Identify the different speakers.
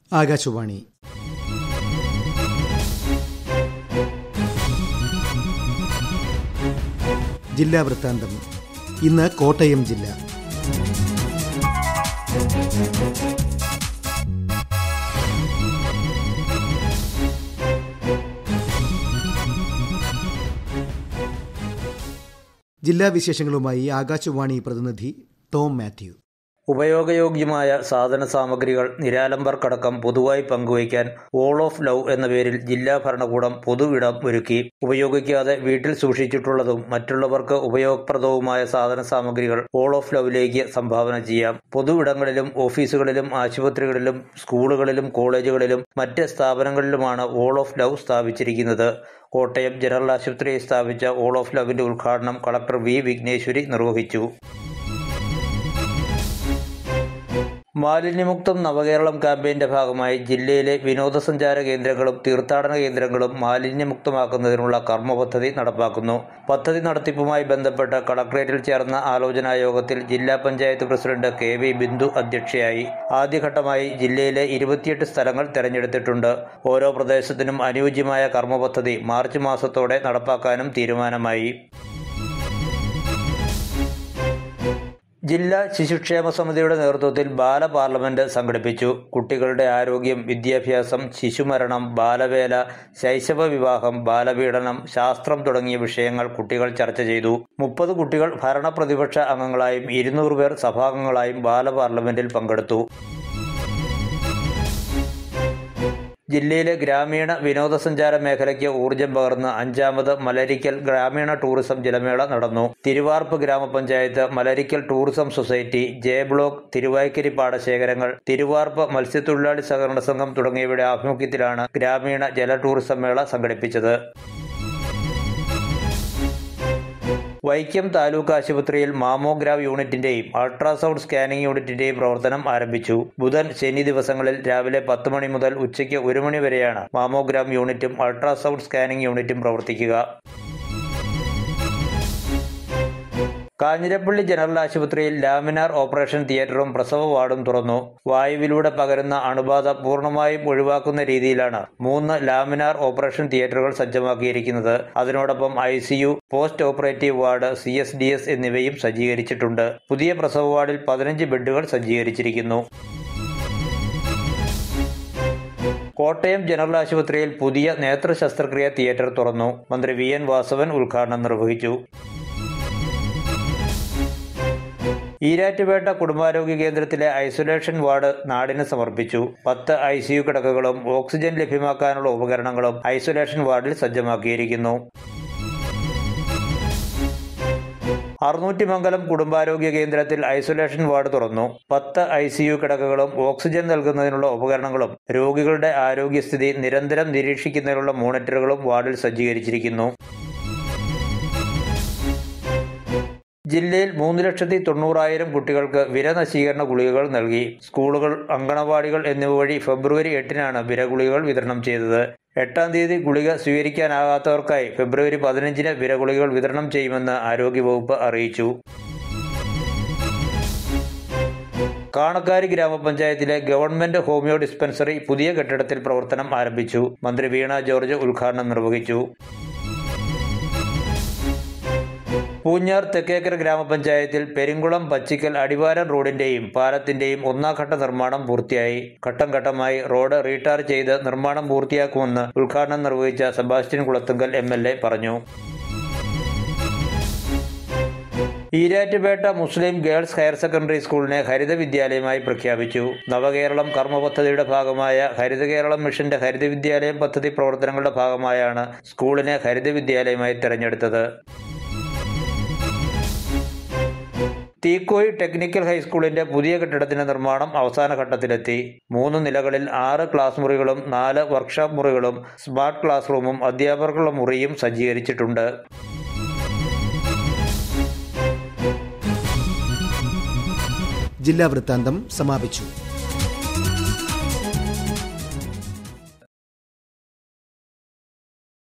Speaker 1: ആകാശവാണി ജില്ലാ വൃത്താന്തം ഇന്ന് കോട്ടയം ജില്ല ജില്ലാ വിശേഷങ്ങളുമായി ആകാശവാണി പ്രതിനിധി ടോം മാത്യു
Speaker 2: ഉപയോഗയോഗ്യമായ സാധന സാമഗ്രികൾ നിരാലംബർക്കടക്കം പൊതുവായി പങ്കുവയ്ക്കാൻ വോൾ ഓഫ് ലവ് എന്ന പേരിൽ ജില്ലാ ഭരണകൂടം പൊതു ഇടം ഒരുക്കി ഉപയോഗിക്കാതെ വീട്ടിൽ സൂക്ഷിച്ചിട്ടുള്ളതും മറ്റുള്ളവർക്ക് ഉപയോഗപ്രദവുമായ സാധന സാമഗ്രികൾ വോൾ ഓഫ് ലവിലേക്ക് സംഭാവന ചെയ്യാം പൊതു ഇടങ്ങളിലും ഓഫീസുകളിലും ആശുപത്രികളിലും സ്കൂളുകളിലും കോളേജുകളിലും മറ്റ് സ്ഥാപനങ്ങളിലുമാണ് വോൾ ഓഫ് ലവ് സ്ഥാപിച്ചിരിക്കുന്നത് കോട്ടയം ജനറൽ ആശുപത്രിയിൽ സ്ഥാപിച്ച വോൾ ഓഫ് ലവിന്റെ ഉദ്ഘാടനം കളക്ടർ വി വിഘ്നേശ്വരി നിർവഹിച്ചു മാലിന്യമുക്തം നവകേരളം ക്യാമ്പയിന്റെ ഭാഗമായി ജില്ലയിലെ വിനോദസഞ്ചാര കേന്ദ്രങ്ങളും തീർത്ഥാടന കേന്ദ്രങ്ങളും മാലിന്യമുക്തമാക്കുന്നതിനുള്ള കർമ്മ പദ്ധതി നടപ്പാക്കുന്നു പദ്ധതി നടത്തിപ്പുമായി ബന്ധപ്പെട്ട് കളക്ടറേറ്റിൽ ചേർന്ന ആലോചനാ യോഗത്തിൽ ജില്ലാ panchayat president K V Bindu അധ്യക്ഷയായി ആദ്യഘട്ടമായി ജില്ലയിലെ ഇരുപത്തിയെട്ട് സ്ഥലങ്ങൾ തെരഞ്ഞെടുത്തിട്ടുണ്ട് ഓരോ പ്രദേശത്തിനും അനുയോജ്യമായ കർമ്മ പദ്ധതി മാർച്ച് മാസത്തോടെ നടപ്പാക്കാനും തീരുമാനമായി ജില്ലാ ശിശുക്ഷേമ സമിതിയുടെ നേതൃത്വത്തിൽ ബാല പാർലമെന്റ് സംഘടിപ്പിച്ചു കുട്ടികളുടെ ആരോഗ്യം വിദ്യാഭ്യാസം ശിശുമരണം ബാലവേല ശൈശവ വിവാഹം ബാലപീഡനം ശാസ്ത്രം തുടങ്ങിയ വിഷയങ്ങൾ കുട്ടികൾ ചർച്ച ചെയ്തു മുപ്പത് കുട്ടികൾ ഭരണപ്രതിപക്ഷ അംഗങ്ങളായും ഇരുന്നൂറ് പേർ സഭാംഗങ്ങളായും ബാല പാർലമെന്റിൽ പങ്കെടുത്തു ജില്ലയിലെ ഗ്രാമീണ വിനോദസഞ്ചാര മേഖലയ്ക്ക് ഊർജം പകർന്ന് അഞ്ചാമത് മലരിക്കൽ ഗ്രാമീണ ടൂറിസം ജലമേള നടന്നു തിരുവാർപ്പ് ഗ്രാമപഞ്ചായത്ത് Malarikkal tourism society J block Thiruvaykkari പാടശേഖരങ്ങൾ തിരുവാർപ്പ് മത്സ്യത്തൊഴിലാളി സഹകരണ സംഘം തുടങ്ങിയവയുടെ ആഭിമുഖ്യത്തിലാണ് ഗ്രാമീണ ജല ടൂറിസം മേള സംഘടിപ്പിച്ചത് വൈക്കം താലൂക്ക് ആശുപത്രിയിൽ മാമോഗ്രാഫ് യൂണിറ്റിന്റെയും അൾട്രാസൗണ്ട് സ്കാനിംഗ് യൂണിറ്റിന്റെയും പ്രവർത്തനം ആരംഭിച്ചു ബുധൻ ശനി ദിവസങ്ങളിൽ രാവിലെ പത്ത് മണി മുതൽ ഉച്ചയ്ക്ക് ഒരു മണി വരെയാണ് മാമോഗ്രാം യൂണിറ്റും അൾട്രാസൗണ്ട് സ്കാനിംഗ് യൂണിറ്റും പ്രവർത്തിക്കുക കാഞ്ഞിരപ്പള്ളി ജനറൽ ആശുപത്രിയിൽ ലാമിനാർ ഓപ്പറേഷൻ തിയേറ്ററും പ്രസവ വാർഡും തുറന്നു വായുവിലൂടെ പകരുന്ന അണുബാധ പൂർണ്ണമായും ഒഴിവാക്കുന്ന രീതിയിലാണ് മൂന്ന് ലാമിനാർ ഓപ്പറേഷൻ തിയേറ്ററുകൾ സജ്ജമാക്കിയിരിക്കുന്നത് അതിനോടൊപ്പം I C U post operative ward C S D S എന്നിവയും സജ്ജീകരിച്ചിട്ടുണ്ട് പുതിയ പ്രസവ വാർഡിൽ പതിനഞ്ച് ബെഡുകൾ സജ്ജീകരിച്ചിരിക്കുന്നു കോട്ടയം ജനറൽ ആശുപത്രിയിൽ പുതിയ നേത്ര ശസ്ത്രക്രിയ തിയേറ്റർ തുറന്നു മന്ത്രി വി എൻ വാസവൻ ഉദ്ഘാടനം നിർവഹിച്ചു ഈരാറ്റുപേട്ട കുടുംബാരോഗ്യ കേന്ദ്രത്തിലെ ഐസൊലേഷൻ വാർഡ് നാടിന് സമർപ്പിച്ചു പത്ത് ഐ സിയു കിടക്കകളും ഓക്സിജൻ ലഭ്യമാക്കാനുള്ള ഉപകരണങ്ങളും ഐസൊലേഷൻ വാർഡിൽ സജ്ജമാക്കിയിരിക്കുന്നു അറുന്നൂറ്റിമംഗലം കുടുംബാരോഗ്യ കേന്ദ്രത്തിൽ ഐസൊലേഷൻ വാർഡ് തുറന്നു പത്ത് ഐ സിയു കിടക്കകളും ഓക്സിജൻ നൽകുന്നതിനുള്ള ഉപകരണങ്ങളും രോഗികളുടെ ആരോഗ്യസ്ഥിതി നിരന്തരം നിരീക്ഷിക്കുന്നതിനുള്ള മോണിറ്ററുകളും വാർഡിൽ സജ്ജീകരിച്ചിരിക്കുന്നു ജില്ലയിൽ മൂന്ന് ലക്ഷത്തി തൊണ്ണൂറായിരം കുട്ടികൾക്ക് വിരനശീകരണ ഗുളികകൾ നൽകി സ്കൂളുകൾ അങ്കണവാടികൾ എന്നിവ വഴി ഫെബ്രുവരി എട്ടിനാണ് വിരഗുളികകൾ വിതരണം ചെയ്തത് എട്ടാം തീയതി ഗുളിക സ്വീകരിക്കാനാകാത്തവർക്കായി ഫെബ്രുവരി പതിനഞ്ചിന് വിരഗുളികകൾ വിതരണം ചെയ്യുമെന്ന് ആരോഗ്യവകുപ്പ് അറിയിച്ചു കാണക്കാരി ഗ്രാമപഞ്ചായത്തിലെ ഗവൺമെന്റ് ഹോമിയോ ഡിസ്പെൻസറി പുതിയ കെട്ടിടത്തിൽ പ്രവർത്തനം ആരംഭിച്ചു മന്ത്രി വീണ ജോർജ് ഉദ്ഘാടനം നിർവഹിച്ചു പൂഞ്ഞാർ തെക്കേക്കര ഗ്രാമപഞ്ചായത്തിൽ പെരിങ്കുളം പച്ചിക്കൽ അടിവാരം റോഡിന്റെയും പാലത്തിന്റെയും ഒന്നാം ഘട്ട നിർമ്മാണം പൂർത്തിയായി ഘട്ടം ഘട്ടമായി റോഡ് റീടാർ ചെയ്ത് നിർമ്മാണം പൂർത്തിയാക്കുമെന്ന് ഉദ്ഘാടനം നിർവഹിച്ച Sebastian Kulathunkal M L A പറഞ്ഞു Erattupetta Muslim girls higher secondary സ്കൂളിനെ ഹരിത വിദ്യാലയമായി പ്രഖ്യാപിച്ചു നവകേരളം കർമ്മ പദ്ധതിയുടെ ഭാഗമായ ഹരിത കേരളം മിഷന്റെ ഹരിത വിദ്യാലയം പദ്ധതി പ്രവർത്തനങ്ങളുടെ ഭാഗമായാണ് സ്കൂളിനെ ഹരിത വിദ്യാലയമായി തെരഞ്ഞെടുത്തത് തീക്കോയ് ടെക്നിക്കൽ ഹൈസ്കൂളിന്റെ പുതിയ കെട്ടിടത്തിന്റെ നിർമ്മാണം അവസാന ഘട്ടത്തിലെത്തി മൂന്ന് നിലകളിൽ ആറ് ക്ലാസ് മുറികളും നാല് വർക്ക്ഷോപ്പ് മുറികളും സ്മാർട്ട് ക്ലാസ് റൂമും അധ്യാപകർക്കുള്ള മുറിയും സജ്ജീകരിച്ചിട്ടുണ്ട്
Speaker 1: ജില്ലാ വൃത്താന്തം സമാപിച്ചു